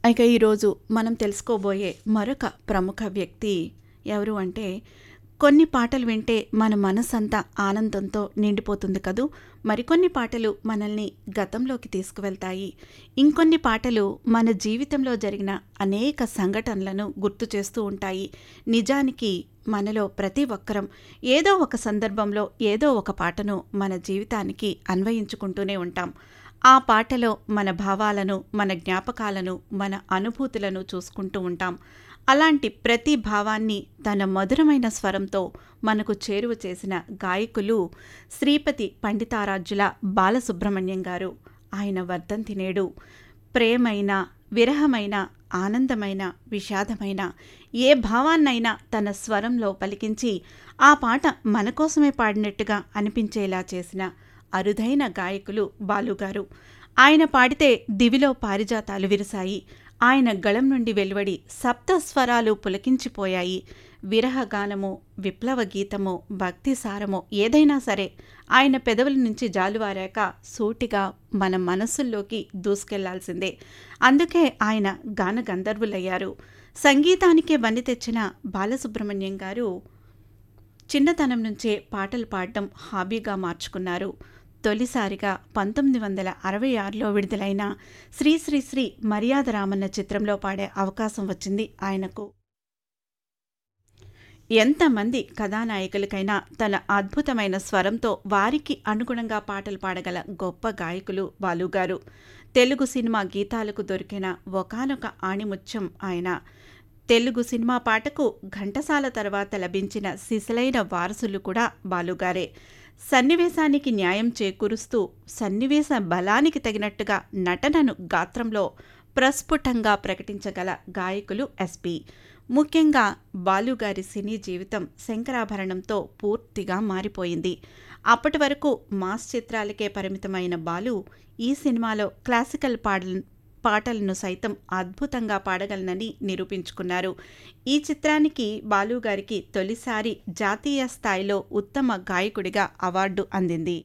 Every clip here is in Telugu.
ఇక ఈరోజు మనం తెలుసుకోబోయే మరొక ప్రముఖ వ్యక్తి ఎవరు అంటే కొన్ని పాటలు వింటే మన మనసంతా ఆనందంతో నిండిపోతుంది కదూ మరికొన్ని పాటలు మనల్ని గతంలోకి తీసుకువెళ్తాయి ఇంకొన్ని పాటలు మన జీవితంలో జరిగిన అనేక సంఘటనలను గుర్తు చేస్తూ ఉంటాయి నిజానికి మనలో ప్రతి ఒక్కరం ఏదో ఒక సందర్భంలో ఏదో ఒక పాటను మన జీవితానికి అన్వయించుకుంటూనే ఉంటాం ఆ పాటలో మన భావాలను మన జ్ఞాపకాలను మన అనుభూతులను చూసుకుంటూ ఉంటాం అలాంటి ప్రతి భావాన్ని తన మధురమైన స్వరంతో మనకు చేరువ చేసిన గాయకులు శ్రీపతి పండితారాజ్యుల బాలసుబ్రహ్మణ్యం గారు ఆయన వర్ధంతి నేడు ప్రేమైన విరహమైన ఆనందమైన విషాదమైన ఏ భావాన్నైనా తన స్వరంలో పలికించి ఆ పాట మన కోసమే పాడినట్టుగా అనిపించేలా చేసిన అరుదైన గాయకులు బాలుగారు ఆయన పాడితే దివిలో పారిజాతాలు విరిశాయి ఆయన గళం నుండి వెలువడి సప్త స్వరాలు పులకించిపోయాయి విరహ గానము విప్లవ గీతము భక్తి సారము ఏదైనా సరే ఆయన పెదవుల నుంచి జాలువారాక సూటిగా మన మనస్సుల్లోకి దూసుకెళ్లాల్సిందే అందుకే ఆయన గాన గంధర్వులయ్యారు సంగీతానికే వన్ని తెచ్చిన బాలసుబ్రహ్మణ్యం గారు చిన్నతనం నుంచే పాటలు పాడడం హాబీగా మార్చుకున్నారు తొలిసారిగా పంతొమ్మిది వందల అరవై ఆరులో విడుదలైన శ్రీ శ్రీ శ్రీ మర్యాద రామన్న చిత్రంలో పాడే అవకాశం వచ్చింది ఆయనకు ఎంతమంది కథానాయకులకైనా తన అద్భుతమైన స్వరంతో వారికి అనుగుణంగా పాటలు పాడగల గొప్ప గాయకులు బాలుగారు తెలుగు సినిమా గీతాలకు దొరికిన ఒకనొక ఆణిముత్యం ఆయన తెలుగు సినిమా పాటకు ఘంటసాల తర్వాత లభించిన సిసలైన వారసులు కూడా బాలుగారే సన్నివేశానికి న్యాయం చేకూరుస్తూ సన్నివేశ బలానికి తగినట్టుగా నటనను గాత్రంలో ప్రస్ఫుటంగా ప్రకటించగల గాయకులు ఎస్పి ముఖ్యంగా బాలుగారి సినీ జీవితం శంకరాభరణంతో పూర్తిగా మారిపోయింది అప్పటి వరకు మాస్ చిత్రాలకే పరిమితమైన బాలు ఈ సినిమాలో క్లాసికల్ పాటల పాటలను సైతం అద్భుతంగా పాడగలనని నిరూపించుకున్నారు ఈ చిత్రానికి బాలుగారికి తొలిసారి జాతీయ స్థాయిలో ఉత్తమ గాయకుడిగా అవార్డు అందింది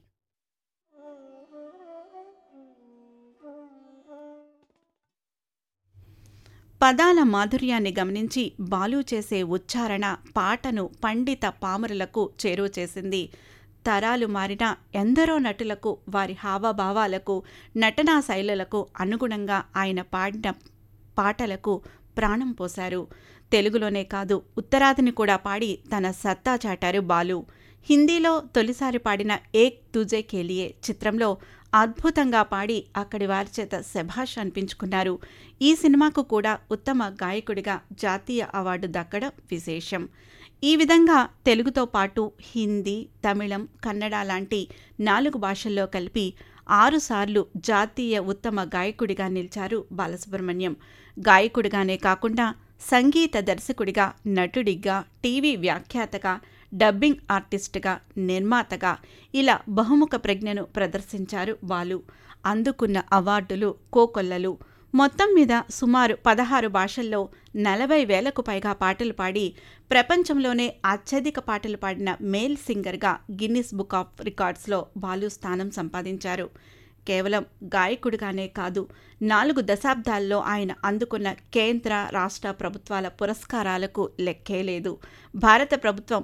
పదాల మాధుర్యాన్ని గమనించి బాలు చేసే ఉచ్చారణ పాటను పండిత పామరులకు చేరువ చేసింది తరాలు మారిన ఎందరో నటులకు వారి హావభావాలకు నటనా శైలులకు అనుగుణంగా ఆయన పాడిన పాటలకు ప్రాణం పోశారు తెలుగులోనే కాదు ఉత్తరాదిని కూడా పాడి తన సత్తా చాటారు బాలు హిందీలో తొలిసారి పాడిన ఏక్ తుజే కేలియే చిత్రంలో అద్భుతంగా పాడి అక్కడి వారి చేత శభాష్ అనిపించుకున్నారు ఈ సినిమాకు కూడా ఉత్తమ గాయకుడిగా జాతీయ అవార్డు దక్కడం విశేషం ఈ విధంగా తెలుగుతో పాటు హిందీ తమిళం కన్నడ లాంటి నాలుగు భాషల్లో కలిపి ఆరుసార్లు జాతీయ ఉత్తమ గాయకుడిగా నిలిచారు బాలసుబ్రహ్మణ్యం గాయకుడిగానే కాకుండా సంగీత దర్శకుడిగా నటుడిగా టీవీ వ్యాఖ్యాతగా డబ్బింగ్ ఆర్టిస్టుగా నిర్మాతగా ఇలా బహుముఖ ప్రజ్ఞను ప్రదర్శించారు బాలు అందుకున్న అవార్డులు కోకొల్లలు మొత్తం మీద సుమారు పదహారు భాషల్లో నలభై వేలకు పైగా పాటలు పాడి ప్రపంచంలోనే అత్యధిక పాటలు పాడిన మేల్ సింగర్గా గిన్నిస్ బుక్ ఆఫ్ రికార్డ్స్లో బాలు స్థానం సంపాదించారు కేవలం గాయకుడిగానే కాదు నాలుగు దశాబ్దాల్లో ఆయన అందుకున్న కేంద్ర రాష్ట్ర ప్రభుత్వాల పురస్కారాలకు లెక్కే లేదు భారత ప్రభుత్వం